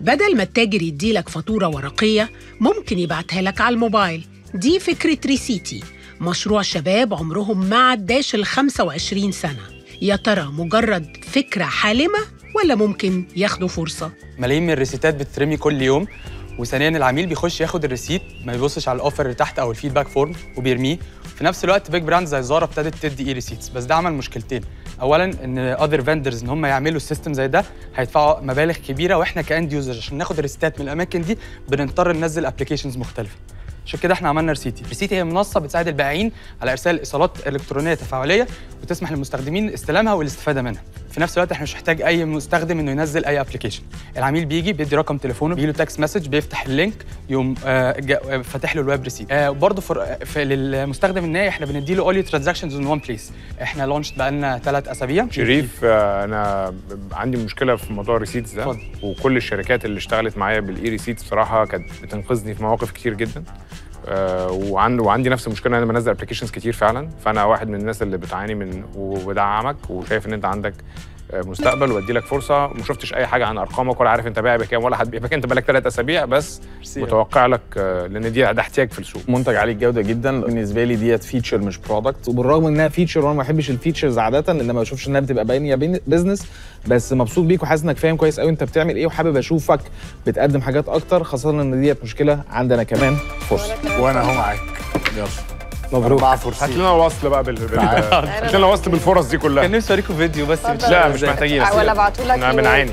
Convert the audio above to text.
بدل ما التاجر يديلك فاتورة ورقية ممكن يبعتها لك على الموبايل دي فكرة ريسيتي مشروع شباب عمرهم ما عداش ال 25 سنة يا ترى مجرد فكرة حالمة ولا ممكن ياخدوا فرصة؟ ملايين من الريسيتات بتترمي كل يوم وثانيا العميل بيخش ياخد الريسيت ما يبصش على الاوفر اللي تحت او الفيدباك فورم وبيرميه في نفس الوقت بيج براند زي زارا ابتدت تدي اي ريسيتس بس ده عمل مشكلتين اولا ان اذر فيندرز ان هم يعملوا سيستم زي ده هيدفعوا مبالغ كبيره واحنا كاند يوزر عشان ناخد الريسيتات من الاماكن دي بنضطر ننزل ابلكيشنز مختلفه عشان كده احنا عملنا ريسيتي ريسيتي هي منصه بتساعد البائعين على ارسال ايصالات الكترونيه تفاعليه وتسمح للمستخدمين استلامها والاستفاده منها في نفس الوقت احنا مش محتاج اي مستخدم انه ينزل اي ابلكيشن العميل بيجي بيدي رقم تليفونه بيجي له تكست مسج بيفتح اللينك يقوم آه، جا- آه، فاتح له الويب ريسيت آه برضه في للمستخدم النهائي احنا بندي له اولي ترانزاكشنز ان وان بليس احنا لونش بقالنا ثلاث اسابيع شريف آه، انا ب- عندي مشكله في موضوع الريسيتس ده اتفضل. وكل الشركات اللي اشتغلت معايا بالاي ريسيتس بصراحه كانت بتنقذني في مواقف كتير جدا آه، وعند وعندي نفس المشكله ان انا بنزل ابلكيشنز كتير فعلا فانا واحد من الناس اللي بتعاني من وبدعمك وشايف ان انت عندك آه، مستقبل وادي لك فرصه وما شفتش اي حاجه عن ارقامك ولا عارف انت بايع بكام ولا حد بيبيع بكام انت بقالك ثلاث اسابيع بس متوقع لك آه، لان دي ده احتياج في السوق منتج عالي الجوده جدا بالنسبه لي ديت فيتشر مش برودكت وبالرغم انها فيتشر وانا ما بحبش الفيتشرز عاده لان ما بشوفش انها بتبقى باينه بين بزنس بس مبسوط بيك وحاسس انك فاهم كويس قوي انت بتعمل ايه وحابب اشوفك بتقدم حاجات اكتر خاصه ان ديت مشكله عندنا كمان فرصه وانا اهو معاك يلا مبروك هات لنا وصل بقى بال بال- هات لنا وصل بالفرص دي كلها كان نفسي اوريكم فيديو بس اتفضل. لا مش محتاجين ولا ابعتهولك احنا إيميل. بنعاني